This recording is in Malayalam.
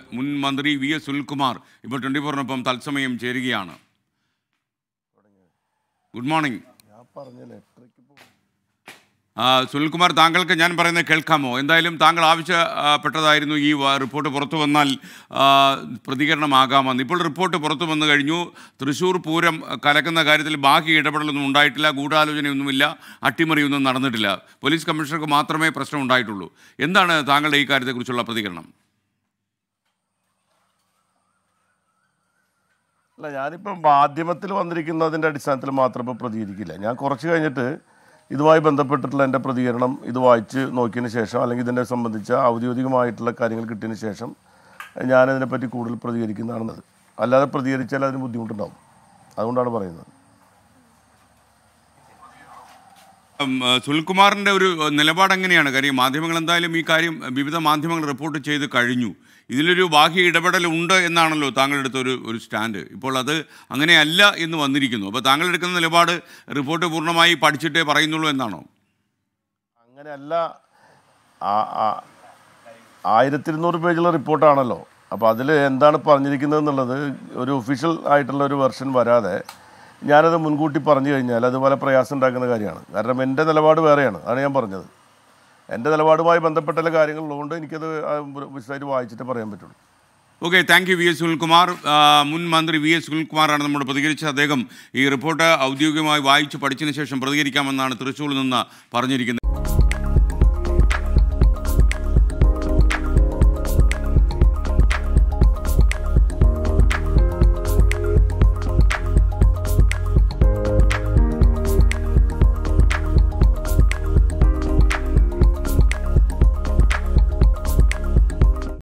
മുൻ മന്ത്രി വി എസ് സുനിൽകുമാർ ഇപ്പോൾ ട്വൻറ്റി ഫോറിനൊപ്പം തത്സമയം ചേരുകയാണ് ഗുഡ് മോർണിംഗ് ഞാൻ പറഞ്ഞല്ലേ എട്ടരയ്ക്ക് പോകും ആ, സുനിൽകുമാർ താങ്കൾക്ക് ഞാൻ പറയുന്നത് കേൾക്കാമോ എന്തായാലും താങ്കൾ ആവശ്യപ്പെട്ടതായിരുന്നു ഈ വ- റിപ്പോർട്ട് പുറത്തു വന്നാൽ ആ, പ്രതികരണമാകാമെന്ന് ഇപ്പോൾ റിപ്പോർട്ട് പുറത്തു വന്നു കഴിഞ്ഞു തൃശ്ശൂർ പൂരം കലക്കുന്ന കാര്യത്തിൽ ബാക്കി ഇടപെടലൊന്നും ഉണ്ടായിട്ടില്ല ഗൂഢാലോചനയൊന്നുമില്ല അട്ടിമറിയൊന്നും നടന്നിട്ടില്ല പോലീസ് കമ്മീഷണർക്ക് മാത്രമേ പ്രശ്നം ഉണ്ടായിട്ടുള്ളൂ എന്താണ് താങ്കളുടെ ഈ കാര്യത്തെക്കുറിച്ചുള്ള പ്രതികരണം അല്ല ഞാനിപ്പം മാധ്യമത്തിൽ വന്നിരിക്കുന്നതിൻ്റെ അടിസ്ഥാനത്തിൽ മാത്രം ഇപ്പോൾ പ്രതികരിക്കില്ല ഞാൻ കുറച്ച് കഴിഞ്ഞിട്ട് ഇതുമായി ബന്ധപ്പെട്ടിട്ടുള്ള എൻ്റെ പ്രതികരണം ഇത് വായിച്ച് നോക്കിയതിന് ശേഷം അല്ലെങ്കിൽ ഇതിനെ സംബന്ധിച്ച ഔദ്യോഗികമായിട്ടുള്ള കാര്യങ്ങൾ കിട്ടിയതിന് ശേഷം ഞാനതിനെപ്പറ്റി കൂടുതൽ പ്രതികരിക്കുന്നതാണ് അല്ലാതെ പ്രതികരിച്ചാൽ അതിന് ബുദ്ധിമുട്ടുണ്ടാവും അതുകൊണ്ടാണ് പറയുന്നത് ഉം, ആ, സുനിൽകുമാറിൻ്റെ ഒരു ആ, നിലപാട് എങ്ങനെയാണ് കാര്യം മാധ്യമങ്ങൾ എന്തായാലും ഈ കാര്യം വിവിധ മാധ്യമങ്ങൾ റിപ്പോർട്ട് ചെയ്ത് കഴിഞ്ഞു ഇതിലൊരു ബാഹ്യ ഇടപെടൽ ഉണ്ട് എന്നാണല്ലോ താങ്കളുടെ അടുത്ത ഒരു ഒരു സ്റ്റാൻഡ് ഇപ്പോൾ അത് അങ്ങനെയല്ല എന്ന് വന്നിരിക്കുന്നു അപ്പോൾ താങ്കൾ എടുക്കുന്ന നിലപാട് റിപ്പോർട്ട് പൂർണ്ണമായി പഠിച്ചിട്ടേ പറയുന്നുള്ളൂ എന്നാണോ അങ്ങനെയല്ല ആ- ആ- ആയിരത്തി ഇരുന്നൂറ് പേജുള്ള റിപ്പോർട്ടാണല്ലോ അപ്പോൾ അതിൽ എന്താണ് പറഞ്ഞിരിക്കുന്നത് എന്നുള്ളത് ഒരു ഒഫീഷ്യൽ ആയിട്ടുള്ള ഒരു വെർഷൻ വരാതെ ഞാനത് മുൻകൂട്ടി പറഞ്ഞു കഴിഞ്ഞാൽ അത് പല പ്രയാസം ഉണ്ടാക്കുന്ന കാര്യമാണ് കാരണം എൻ്റെ നിലപാട് വേറെയാണ് അതാണ് ഞാൻ പറഞ്ഞത് എൻ്റെ നിലപാടുമായി ബന്ധപ്പെട്ട ചില കാര്യങ്ങളുള്ളതുകൊണ്ട് എനിക്കത് ആ വിശദമായിട്ട് വായിച്ചിട്ടേ പറയാൻ പറ്റുള്ളൂ okay thank you V S Sunilkumar ആ, മുൻ മന്ത്രി വി എസ് സുനിൽകുമാറാണ് നമ്മോട് പ്രതികരിച്ചത് അദ്ദേഹം ഈ റിപ്പോർട്ട് ഔദ്യോഗികമായി വായിച്ച് പഠിച്ചതിന് ശേഷം പ്രതികരിക്കാമെന്നാണ് തൃശ്ശൂരിൽ നിന്ന് പറഞ്ഞിരിക്കുന്നത്